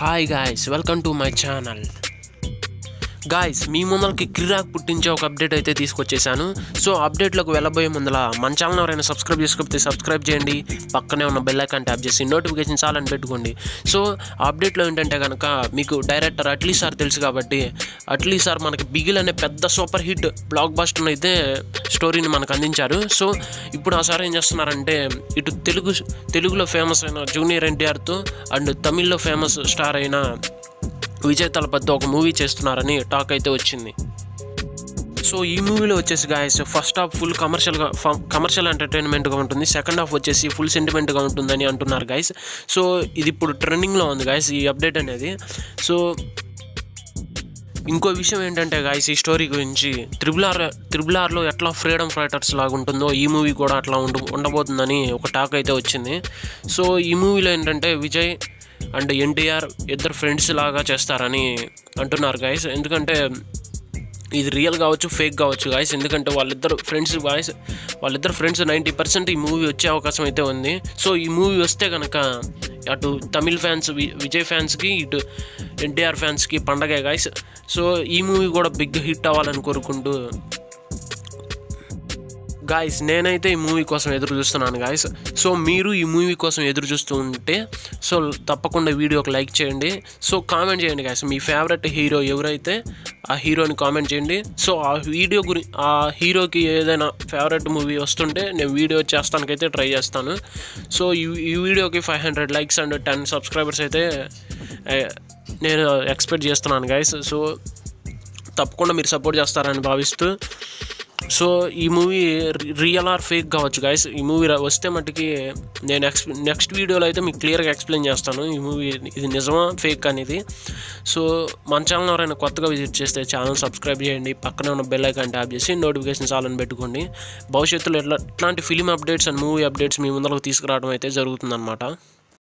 hi guys welcome to my channel guys మీ ముందరకి కిరాక్ పుట్టించే ఒక అప్డేట్ అయితే తీసుకొచ్చేసాను సో అప్డేట్లోకి వెళ్ళబోయే ముందర మన ఛానల్ ఎవరైనా సబ్స్క్రైబ్ చేసుకోకపోతే సబ్స్క్రైబ్ చేయండి పక్కనే ఉన్న బెల్ ఐకాన్ ట్యాప్ చేసి నోటిఫికేషన్ చాలని పెట్టుకోండి సో ఆ అప్డేట్లో ఏంటంటే కనుక మీకు డైరెక్టర్ అట్లీ సార్ తెలుసు కాబట్టి అట్లీ సార్ మనకి బిగిల్ అనే పెద్ద సూపర్ హిట్ బ్లాక్ బస్టర్ అయితే స్టోరీని మనకు అందించారు సో ఇప్పుడు ఆ సార్ ఏం చేస్తున్నారంటే ఇటు తెలుగు తెలుగులో ఫేమస్ అయిన జూనియర్ ఎన్టీఆర్తో అండ్ తమిళ్లో ఫేమస్ స్టార్ అయిన విజయ్ తలపతితో ఒక మూవీ చేస్తున్నారని టాక్ అయితే వచ్చింది సో ఈ మూవీలో వచ్చేసి గాయస్ ఫస్ట్ హాఫ్ ఫుల్ కమర్షియల్గా కమర్షియల్ ఎంటర్టైన్మెంట్గా ఉంటుంది సెకండ్ హాఫ్ వచ్చేసి ఫుల్ సెంటిమెంట్గా ఉంటుందని అంటున్నారు గాయస్ సో ఇది ఇప్పుడు ట్రెండింగ్లో ఉంది గాయస్ ఈ అప్డేట్ అనేది సో ఇంకో విషయం ఏంటంటే గాయస్ ఈ స్టోరీ గురించి త్రిబుల్ ఆర్ త్రిబుల్ ఆర్లో ఎట్లా ఫ్రీడమ్ ఫైటర్స్ లాగా ఉంటుందో ఈ మూవీ కూడా అట్లా ఉండ ఉండబోతుందని ఒక టాక్ అయితే వచ్చింది సో ఈ మూవీలో ఏంటంటే విజయ్ అండ్ ఎన్టీఆర్ ఇద్దరు ఫ్రెండ్స్ లాగా చేస్తారని అంటున్నారు గాయస్ ఎందుకంటే ఇది రియల్ కావచ్చు ఫేక్ కావచ్చు గాయస్ ఎందుకంటే వాళ్ళిద్దరు ఫ్రెండ్స్ గాయస్ వాళ్ళిద్దరు ఫ్రెండ్స్ నైంటీ పర్సెంట్ ఈ మూవీ వచ్చే అవకాశం అయితే ఉంది సో ఈ మూవీ వస్తే కనుక అటు తమిళ్ ఫ్యాన్స్ వి- విజయ్ ఫ్యాన్స్కి ఇటు ఎన్టీఆర్ ఫ్యాన్స్కి పండగే గాయస్ సో ఈ మూవీ కూడా బిగ్ హిట్ అవ్వాలని కోరుకుంటూ గాయస్ నేనైతే ఈ మూవీ కోసం ఎదురు చూస్తున్నాను గాయస్ సో మీరు ఈ మూవీ కోసం ఎదురు చూస్తూ ఉంటే సో తప్పకుండా వీడియోకి లైక్ చేయండి సో కామెంట్ చేయండి గాయస్ మీ ఫేవరెట్ హీరో ఎవరైతే ఆ హీరోని కామెంట్ చేయండి సో ఆ వీడియో గురి ఆ హీరోకి ఏదైనా ఫేవరెట్ మూవీ వస్తుంటే నేను వీడియో చేస్తానికైతే ట్రై చేస్తాను సో ఈ ఈ వీడియోకి five hundred likes and ten subscribers అయితే ఏ, నేను ఎక్స్పెక్ట్ చేస్తున్నాను గాయస్ సో తప్పకుండా మీరు సపోర్ట్ చేస్తారని భావిస్తూ సో ఈ మూవీ రియల్ ఆర్ ఫేక్ కావచ్చు గాయస్ ఈ మూవీ వస్తే మట్టుకి నేను నెక్స్ట్ నెక్స్ట్ వీడియోలో అయితే మీకు క్లియర్గా ఎక్స్ప్లెయిన్ చేస్తాను ఈ మూవీ ఇది నిజమా ఫేక్ అనేది సో మన ఛానల్ ఎవరైనా కొత్తగా విజిట్ చేస్తే ఛానల్ సబ్స్క్రైబ్ చేయండి పక్కనే ఉన్న బెల్ ఐకాన్ ట్యాప్ చేసి నోటిఫికేషన్స్ ఆన్ పెట్టుకోండి భవిష్యత్తులో ఎట్లా ఇట్లాంటి film updates and movie updates మీ ముందరకు తీసుకురావడం అయితే జరుగుతుందన్నమాట